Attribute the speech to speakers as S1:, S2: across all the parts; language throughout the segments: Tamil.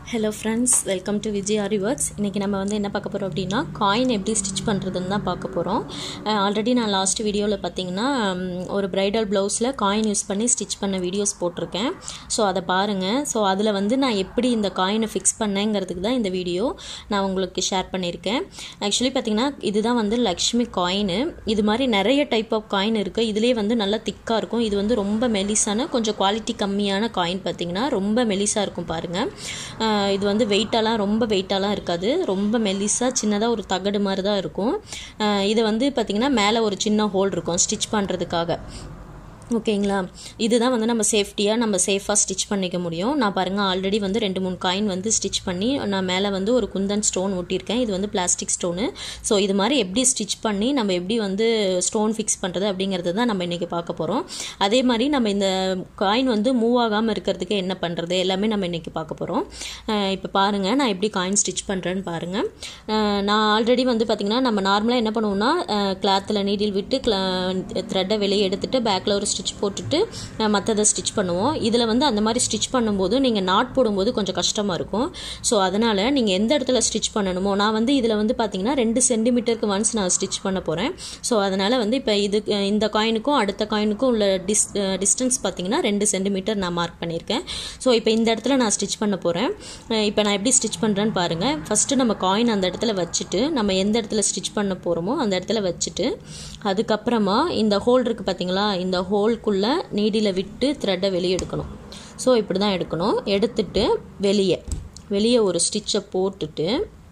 S1: hello friends welcome to Vijay Aari works இன்றைக்கி நம்ம வந்து என்ன பார்க்க போகிறோம் அப்படின்னா காயின் எப்படி ஸ்டிச் பண்ணுறதுன்னு தான் பார்க்க போகிறோம் ஆல்ரெடி நான் லாஸ்ட் வீடியோவில் பார்த்தீங்கன்னா ம், ஒரு ப்ரைடல் ப்ளவுஸில் காயின் யூஸ் பண்ணி ஸ்டிச் பண்ண வீடியோஸ் போட்டிருக்கேன் ஸோ அதை பாருங்கள் ஸோ அதில் வந்து நான் எப்படி இந்த காயினை ஃபிக்ஸ் பண்ணேங்கிறதுக்கு தான் இந்த வீடியோ நான் உங்களுக்கு ஷேர் பண்ணியிருக்கேன் ஆக்சுவலி பார்த்தீங்கன்னா இதுதான் வந்து லக்ஷ்மி காயின் இது மாதிரி நிறைய டைப் ஆஃப் காயின் இருக்குது இதுலேயே வந்து நல்லா திக்காக இருக்கும் இது வந்து ரொம்ப மெலிசான கொஞ்சம் குவாலிட்டி கம்மியான காயின் பார்த்தீங்கன்னா ரொம்ப மெலிசாக இருக்கும் பாருங்கள் ஆஹ் இது வந்து வெயிட்டாலாம் ரொம்ப வெயிட்டாலாம் இருக்காது ரொம்ப மெலிசாக சின்னதாக ஒரு தகடு மாதிரி தான் இருக்கும் ஆஹ் இது வந்து பார்த்திங்கன்னா மேலே ஒரு சின்ன ஹோல் இருக்கும் ஸ்டிச் பண்ணுறதுக்காக ஓகேங்களா இதுதான் வந்து நம்ம சேஃப்டியாக நம்ம சேஃபாக ஸ்டிச் பண்ணிக்க முடியும் நான் பாருங்கள் ஆல்ரெடி வந்து ரெண்டு மூணு காயின் வந்து ஸ்டிச் பண்ணி நான் மேலே வந்து ஒரு குந்தன் ஸ்டோன் ஒட்டியிருக்கேன் இது வந்து பிளாஸ்டிக் ஸ்டோனு ஸோ இது மாதிரி எப்படி ஸ்டிச் பண்ணி நம்ம எப்படி வந்து ஸ்டோன் ஃபிக்ஸ் பண்ணுறது அப்படிங்கிறது தான் நம்ம இன்றைக்கி பார்க்க போகிறோம் அதே மாதிரி நம்ம இந்த காயின் வந்து மூவ் ஆகாமல் இருக்கிறதுக்கு என்ன பண்ணுறது எல்லாமே நம்ம இன்றைக்கி பார்க்க போகிறோம் இப்போ பாருங்கள் நான் எப்படி காயின் ஸ்டிச் பண்ணுறேன்னு பாருங்கள் அஹ் நான் ஆல்ரெடி வந்து பார்த்திங்கன்னா நம்ம நார்மலாக என்ன பண்ணுவோம்னா கிளாத்தில் நீடில் விட்டு த்ரெட்டை வெளியே எடுத்துட்டு பேக்கில் ஒரு ஸ்டிச் போட்டுட்டு மற்றதை ஸ்டிச் பண்ணுவோம் இதில் வந்து அந்த மாதிரி ஸ்டிச் பண்ணும்போது நீங்கள் நாட் போடும்போது கொஞ்சம் கஷ்டமாக இருக்கும் ஸோ அதனால் நீங்கள் எந்த இடத்துல ஸ்டிச் பண்ணணுமோ நான் வந்து இதில் வந்து பார்த்தீங்கன்னா ரெண்டு சென்டிமீட்டருக்கு ஒன்ஸ் நான் ஸ்டிச் பண்ண போகிறேன் ஸோ அதனால் வந்து இப்போ இது இந்த காயினுக்கும் அடுத்த காயினுக்கும் உள்ள டிஸ் டிஸ்டன்ஸ் பார்த்தீங்கன்னா ரெண்டு சென்டிமீட்டர் நான் மார்க் பண்ணியிருக்கேன் ஸோ இப்போ இந்த இடத்துல நான் ஸ்டிச் பண்ண போகிறேன் இப்போ நான் எப்படி ஸ்டிச் பண்ணுறேன்னு பாருங்கள் ஃபஸ்ட்டு நம்ம காயின் அந்த இடத்துல வச்சுட்டு நம்ம எந்த இடத்துல ஸ்டிச் பண்ண போகிறோமோ அந்த இடத்துல வச்சுட்டு அதுக்கப்புறமா இந்த ஹோல் இருக்குது பார்த்தீங்களா இந்த ஹோல்குள்ளே நீடியில் விட்டு த்ரெட்டை வெளியே எடுக்கணும் ஸோ இப்படி தான் எடுக்கணும் எடுத்துட்டு வெளியே வெளியே ஒரு ஸ்டிச்சை போட்டுட்டு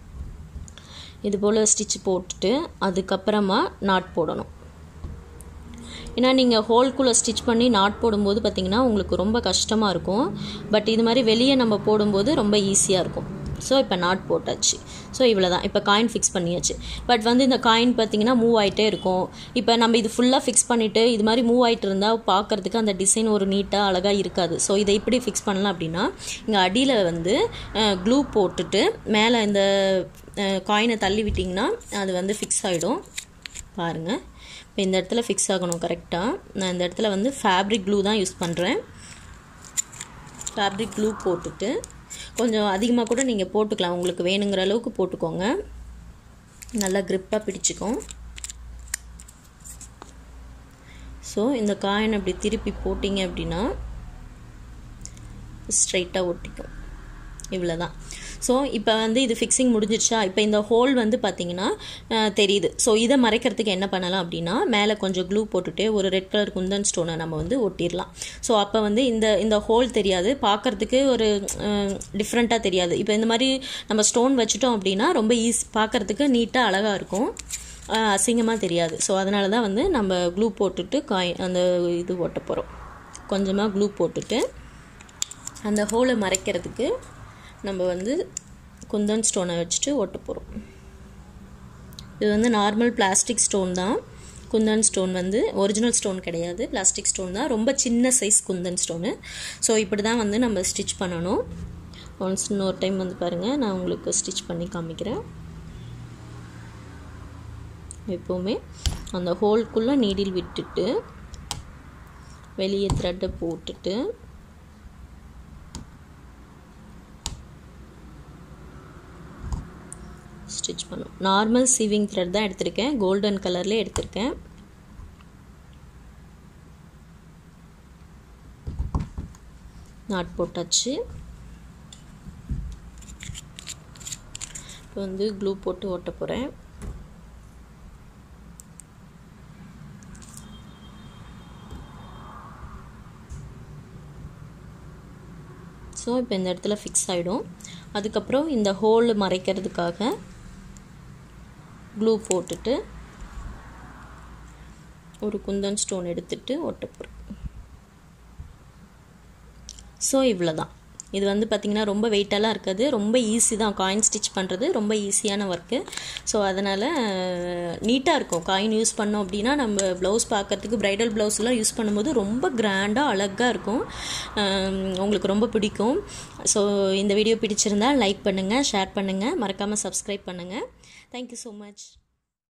S1: இது போல் ஸ்டிச் போட்டுட்டு அதுக்கப்புறமா நாட் போடணும் ஏன்னா நீங்கள் ஹோல்குள்ளே ஸ்டிச் பண்ணி நாட் போடும்போது பார்த்தீங்கன்னா உங்களுக்கு ரொம்ப கஷ்டமாக இருக்கும் பட் இது மாதிரி வெளியே நம்ம போடும்போது ரொம்ப ஈஸியாக இருக்கும் ஸோ இப்போ நாட் போட்டாச்சு ஸோ இவ்வளோ தான் இப்போ காயின் ஃபிக்ஸ் பண்ணியாச்சு பட் வந்து இந்த காயின் பார்த்தீங்கன்னா மூவ் ஆகிட்டே இருக்கும் இப்போ நம்ம இது ஃபுல்லாக ஃபிக்ஸ் பண்ணிவிட்டு இது மாதிரி மூவ் ஆகிட்டு இருந்தால் பார்க்குறதுக்கு அந்த டிசைன் ஒரு நீட்டாக அழகாக இருக்காது ஸோ இதை எப்படி ஃபிக்ஸ் பண்ணலாம் அப்படின்னா இங்கே அடியில் வந்து க்ளூ போட்டுட்டு மேலே இந்த காயினை தள்ளி விட்டிங்கன்னா அது வந்து ஃபிக்ஸ் ஆகிடும் பாருங்கள் இப்போ இந்த இடத்துல ஃபிக்ஸ் ஆகணும் கரெக்டாக நான் இந்த இடத்துல வந்து ஃபேப்ரிக் க்ளூ தான் யூஸ் பண்ணுறேன் ஃபேப்ரிக் க்ளூ போட்டுட்டு கொஞ்சம் அதிகமாக கூட நீங்கள் போட்டுக்கலாம் உங்களுக்கு வேணுங்கிற அளவுக்கு போட்டுக்கோங்க நல்லா க்ரிப்பாக பிடிச்சிக்கும் ஸோ இந்த காயின் அப்படி திருப்பி போட்டிங்க அப்படின்னா ஸ்ட்ரைட்டாக ஒட்டிக்கும் இவ்வளோ தான் ஸோ இப்போ வந்து இது ஃபிக்ஸிங் முடிஞ்சிருச்சா இப்போ இந்த ஹோல் வந்து பார்த்தீங்கன்னா அஹ், தெரியுது ஸோ இதை மறைக்கிறதுக்கு என்ன பண்ணலாம் அப்படின்னா மேலே கொஞ்சம் க்ளூ போட்டுட்டு ஒரு ரெட் கலர் குந்தன் ஸ்டோனை நம்ம வந்து ஒட்டிடலாம் ஸோ அப்போ வந்து இந்த இந்த ஹோல் தெரியாது பார்க்கறதுக்கு ஒரு டிஃப்ரெண்ட்டாக தெரியாது இப்போ இந்த மாதிரி நம்ம ஸ்டோன் வச்சுட்டோம் அப்படின்னா ரொம்ப ஈஸி பார்க்கறதுக்கு நீட்டாக அழகாக இருக்கும் அஹ், அசிங்கமாக தெரியாது ஸோ அதனால தான் வந்து நம்ம க்ளூ போட்டுட்டு காய் அந்த இது ஒட்ட போகிறோம் கொஞ்சமாக க்ளூ போட்டுட்டு அந்த ஹோலை மறைக்கிறதுக்கு நம்ம வந்து குந்தன் ஸ்டோனை வச்சுட்டு ஒட்ட போகிறோம் இது வந்து நார்மல் பிளாஸ்டிக் ஸ்டோன் தான் குந்தன் ஸ்டோன் வந்து ஒரிஜினல் ஸ்டோன் கிடையாது பிளாஸ்டிக் ஸ்டோன் தான் ரொம்ப சின்ன சைஸ் குந்தன் ஸ்டோனு ஸோ இப்படி தான் வந்து நம்ம ஸ்டிச் பண்ணணும் ஒன்ஸ் இன்னொரு டைம் வந்து பாருங்கள் நான் உங்களுக்கு ஸ்டிச் பண்ணி காமிக்கிறேன் எப்போவுமே அந்த ஹோல்குள்ளே நீடில் விட்டுட்டு வெளியே த்ரெட்டை போட்டுட்டு ஸ்டிச் பண்ணும் நார்மல் சீவிங் த்ரெட் தான் எடுத்திருக்கேன் கோல்டன் கலர்லேயே எடுத்திருக்கேன் நாட் போட்டாச்சு இப்போ வந்து க்ளூ போட்டு ஓட்ட போகிறேன் ஸோ இப்போ இந்த இடத்துல ஃபிக்ஸ் ஆகிடும் அதுக்கப்புறம் இந்த ஹோல் மறைக்கிறதுக்காக க்ளூ போட்டுட்டு ஒரு குந்தன் ஸ்டோன் எடுத்துட்டு ஒட்ட போகிறேன் ஸோ இவ்வளோ தான் இது வந்து பார்த்திங்கன்னா ரொம்ப வெயிட்டெல்லாம் இருக்காது ரொம்ப ஈஸி தான் காயின் ஸ்டிச் பண்ணுறது ரொம்ப ஈஸியான ஒர்க்கு ஸோ அதனால் நீட்டாக இருக்கும் காயின் யூஸ் பண்ணோம் அப்படின்னா நம்ம ப்ளவுஸ் பார்க்கறதுக்கு ப்ரைடல் ப்ளவுஸ்லாம் யூஸ் பண்ணும்போது ரொம்ப கிராண்டாக அழகாக இருக்கும் அஹ் உங்களுக்கு ரொம்ப பிடிக்கும் ஸோ இந்த வீடியோ பிடிச்சிருந்தா லைக் பண்ணுங்கள் ஷேர் பண்ணுங்கள் மறக்காமல் சப்ஸ்கிரைப் பண்ணுங்கள் தேங்க்யூ ஸோ மச்